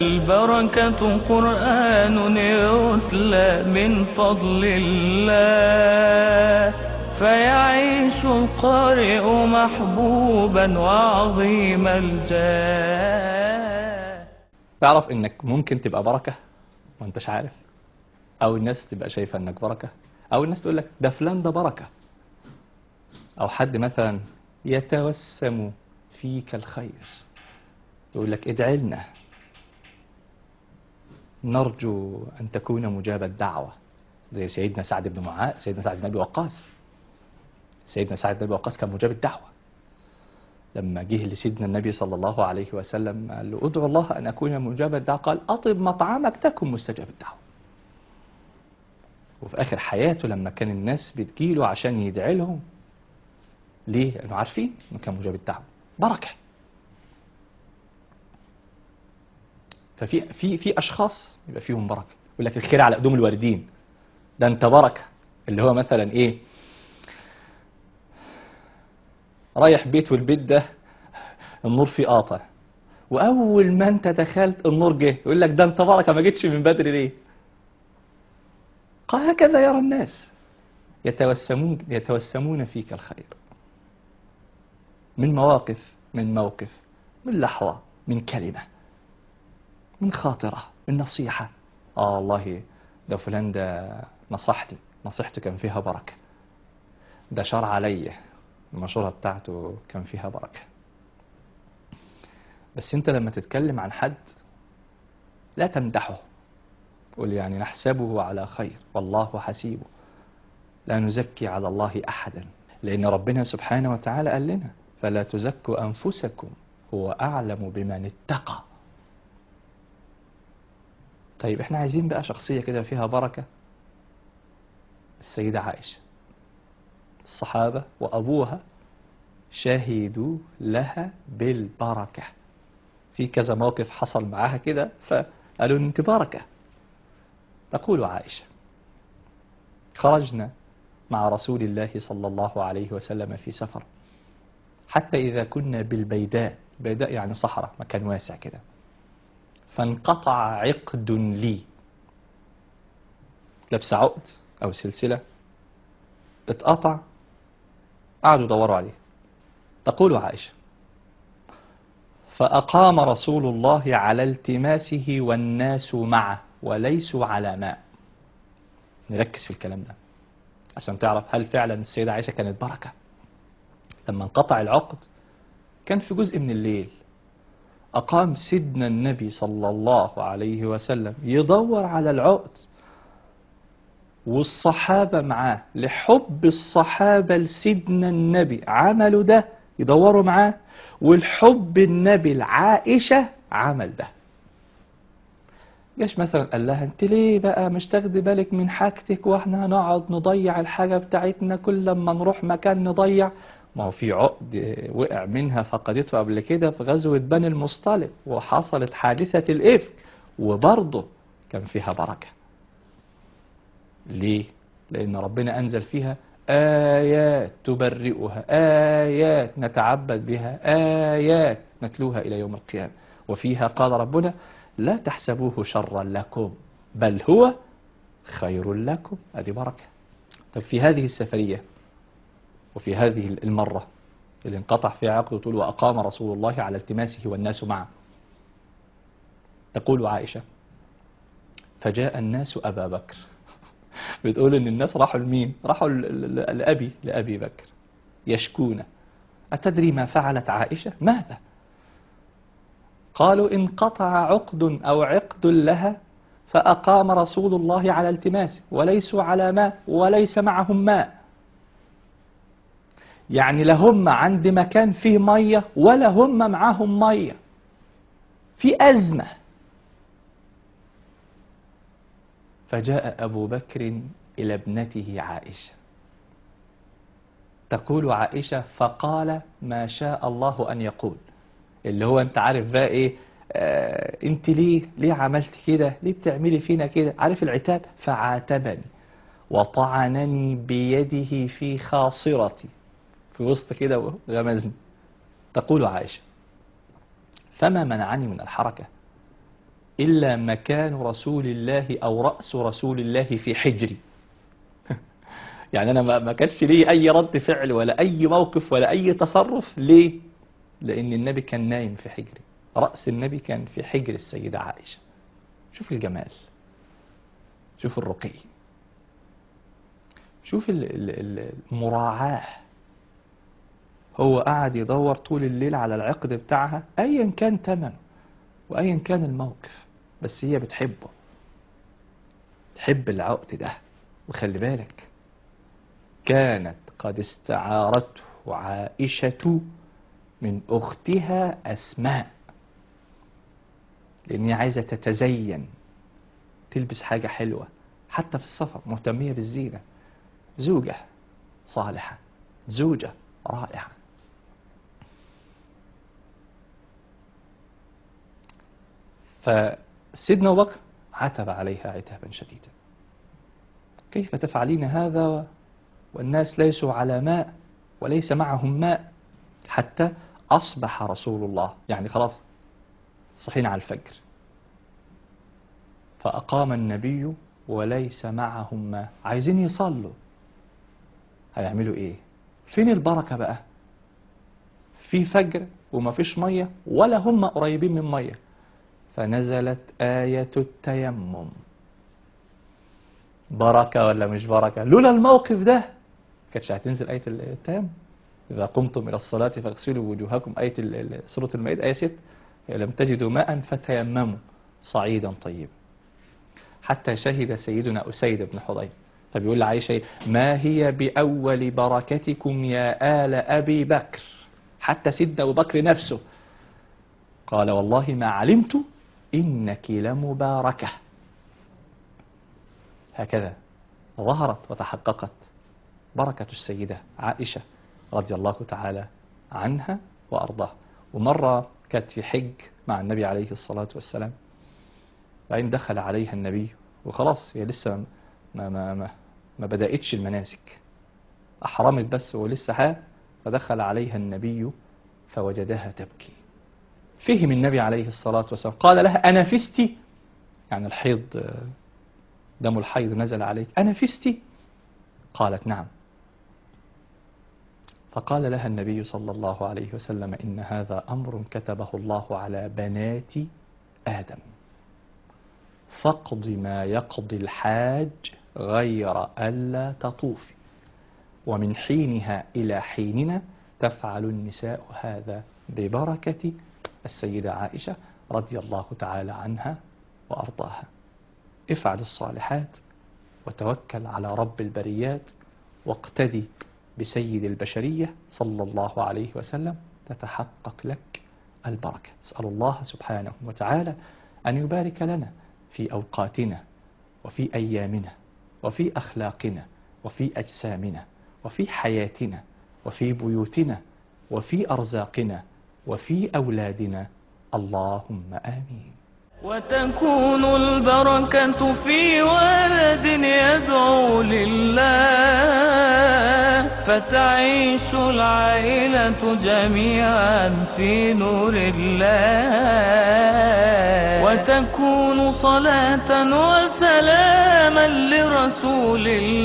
البركة قرآن يتلى من فضل الله فيعيش القارئ محبوبا وعظيم الجاه تعرف انك ممكن تبقى بركة وانتش عارف او الناس تبقى شايفة انك بركة او الناس تقول لك ده فلان ده بركة او حد مثلا يتوسم فيك الخير يقول لك ادعي لنا نرجو أن تكون مجاب الدعوة زي سيدنا سعد بن معاذ سيدنا سعد بن أبي وقاص سيدنا سعد بن أبي وقاص كان مجاب الدعوة لما جه لسيدنا النبي صلى الله عليه وسلم قال له ادعو الله أن أكون مجاب الدعوة قال أطب مطعمك تكن مستجاب الدعوة وفي آخر حياته لما كان الناس بتجيله عشان يدعي لهم ليه؟ لأنه عارفين أنه كان مجاب الدعوة بركة ففي في في اشخاص يبقى فيهم بركه يقول لك الخير على قدوم الواردين ده انت بركه اللي هو مثلا ايه رايح بيت والبيت ده النور فيه قاطع واول ما انت دخلت النور جه يقول لك ده انت بركه ما جيتش من بدري ليه قال هكذا يرى الناس يتوسمون يتوسمون فيك الخير من مواقف من موقف من لحظه من كلمه من خاطرة من نصيحة آه والله ده فلان ده نصحتي نصيحته كان فيها بركة ده شرع عليا المشورة بتاعته كان فيها بركة بس انت لما تتكلم عن حد لا تمدحه قل يعني نحسبه على خير والله حسيبه لا نزكي على الله أحدا لأن ربنا سبحانه وتعالى قال لنا فلا تزكوا أنفسكم هو أعلم بمن اتقى طيب احنا عايزين بقى شخصية كده فيها بركة السيدة عائشة الصحابة وأبوها شهدوا لها بالبركة في كذا موقف حصل معاها كده فقالوا انت بركة تقول عائشة خرجنا مع رسول الله صلى الله عليه وسلم في سفر حتى إذا كنا بالبيداء البيداء يعني صحراء مكان واسع كده فانقطع عقد لي لابسه عقد أو سلسلة اتقطع قعدوا يدوروا عليه تقول عائشة فأقام رسول الله على التماسه والناس معه وليسوا على ماء نركز في الكلام ده عشان تعرف هل فعلا السيدة عائشة كانت بركة لما انقطع العقد كان في جزء من الليل أقام سيدنا النبي صلى الله عليه وسلم يدور على العقد والصحابة معاه لحب الصحابة لسيدنا النبي عملوا ده يدوروا معاه والحب النبي العائشة عمل ده جاش مثلا قال لها انت ليه بقى مش تاخدي بالك من حاجتك واحنا هنقعد نضيع الحاجة بتاعتنا كل لما نروح مكان نضيع ما هو في عقد وقع منها فقدته قبل كده في غزوة بني المصطلق وحصلت حادثة الإفك وبرضه كان فيها بركة ليه؟ لأن ربنا أنزل فيها آيات تبرئها آيات نتعبد بها آيات نتلوها إلى يوم القيامة وفيها قال ربنا لا تحسبوه شرا لكم بل هو خير لكم هذه بركة طيب في هذه السفرية وفي هذه المرة اللي انقطع فيها عقده طول وأقام رسول الله على التماسه والناس معه تقول عائشة فجاء الناس أبا بكر بتقول إن الناس راحوا لمين راحوا لأبي لأبي بكر يشكون أتدري ما فعلت عائشة ماذا قالوا انقطع عقد أو عقد لها فأقام رسول الله على التماس وليسوا على ماء وليس معهم ماء يعني لا هم عند مكان فيه مية ولا هم معاهم مية في أزمة فجاء أبو بكر إلى ابنته عائشة تقول عائشة فقال ما شاء الله أن يقول اللي هو أنت عارف بقى إيه آه أنت ليه ليه عملت كده ليه بتعملي فينا كده عارف العتاب فعاتبني وطعنني بيده في خاصرتي في وسط كده غمزني تقول عائشة فما منعني من الحركة إلا مكان رسول الله أو رأس رسول الله في حجري يعني أنا ما ما كانش لي أي رد فعل ولا أي موقف ولا أي تصرف ليه؟ لأن النبي كان نايم في حجري رأس النبي كان في حجر السيدة عائشة شوف الجمال شوف الرقي شوف ال- ال- ال- المراعاة هو قاعد يدور طول الليل على العقد بتاعها أيا كان ثمنه وأيا كان الموقف بس هي بتحبه تحب العقد ده وخلي بالك كانت قد استعارته عائشة من أختها أسماء لأن هي عايزة تتزين تلبس حاجة حلوة حتى في السفر مهتمية بالزينة زوجة صالحة زوجة رائعة فسيدنا أبو بكر عتب عليها عتابا شديدا كيف تفعلين هذا والناس ليسوا على ماء وليس معهم ماء حتى أصبح رسول الله يعني خلاص صحينا على الفجر فأقام النبي وليس معهم ماء عايزين يصلوا هيعملوا ايه فين البركة بقى في فجر وما فيش مية ولا هم قريبين من مية فنزلت آية التيمم بركة ولا مش بركة لولا الموقف ده كانتش هتنزل آية التيمم إذا قمتم إلى الصلاة فاغسلوا وجوهكم آية ال- ال- سورة المائدة آية 6 لم تجدوا ماء فتيمموا صعيدا طيبا حتى شهد سيدنا أسيد بن حضير فبيقول لعائشة إيه؟ ما هي بأول بركتكم يا آل أبي بكر حتى سيدنا أبو بكر نفسه قال والله ما علمت إنك لمباركة هكذا ظهرت وتحققت بركة السيدة عائشة رضي الله تعالى عنها وأرضاها ومرة كانت في حج مع النبي عليه الصلاة والسلام بعدين دخل عليها النبي وخلاص هي لسه ما ما ما, ما بدأتش المناسك أحرمت بس ولسه ها فدخل عليها النبي فوجدها تبكي فهم النبي عليه الصلاة والسلام قال لها أنا فستي يعني الحيض آه، دم الحيض نزل عليك أنا فستي قالت نعم فقال لها النبي صلى الله عليه وسلم إن هذا أمر كتبه الله على بنات آدم فاقض ما يقضي الحاج غير ألا تطوفي ومن حينها إلى حيننا تفعل النساء هذا ببركة السيدة عائشة رضي الله تعالى عنها وأرضاها افعل الصالحات وتوكل على رب البريات واقتدي بسيد البشرية صلى الله عليه وسلم تتحقق لك البركة اسأل الله سبحانه وتعالى أن يبارك لنا في أوقاتنا وفي أيامنا وفي أخلاقنا وفي أجسامنا وفي حياتنا وفي بيوتنا وفي أرزاقنا وفي أولادنا اللهم آمين وتكون البركة في ولد يدعو لله فتعيش العائلة جميعا في نور الله وتكون صلاة وسلاما لرسول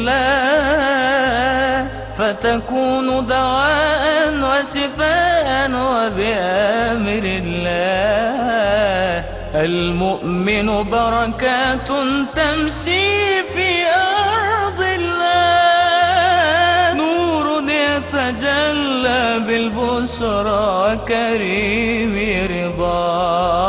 الله فتكون دواء وشفاء وبأمر الله المؤمن بركات تمشي في أرض الله نور يتجلى بالبشرى كريم رضاه